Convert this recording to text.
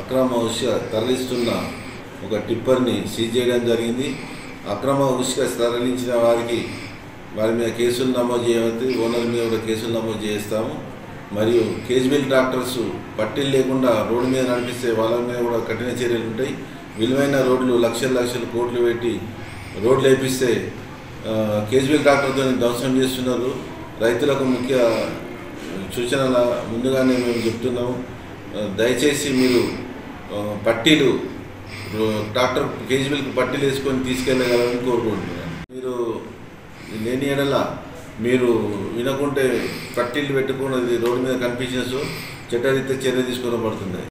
అక్రమ ఉష్క తరలిస్తున్న ఒక టిప్పర్ని సీజ్ చేయడం జరిగింది అక్రమ ఉష్క తరలించిన వారికి వారి మీద కేసులు నమోదు చేయవచ్చు ఓనర్ మీద కూడా కేసులు నమోదు చేస్తాము మరియు కేజ్బిల్ ట్రాక్టర్స్ పట్టీలు లేకుండా రోడ్డు మీద నడిపిస్తే వాళ్ళ మీద కూడా కఠిన చర్యలు ఉంటాయి విలువైన రోడ్లు లక్షల లక్షలు కోట్లు పెట్టి రోడ్లు వేపిస్తే ఆ, కేజ్బిల్ ట్రాక్టర్తో ధ్వంసం చేస్తున్నారు రైతులకు ముఖ్య సూచనల ముందుగానే మేము చెప్తున్నాము ఆ, దయచేసి మీరు ఆ, పట్టీలు రో- ట్రాక్టర్ కేజీబీలకు పట్టీలు వేసుకొని తీసుకెళ్ళగలరని కోరుకుంటున్నాను మీరు లేని ఎడల మీరు వినకుంటే పట్టీలు పెట్టుకున్నది రోడ్డు మీద కనిపించిన చట్టరీత్యా చర్య తీసుకోబడుతుంది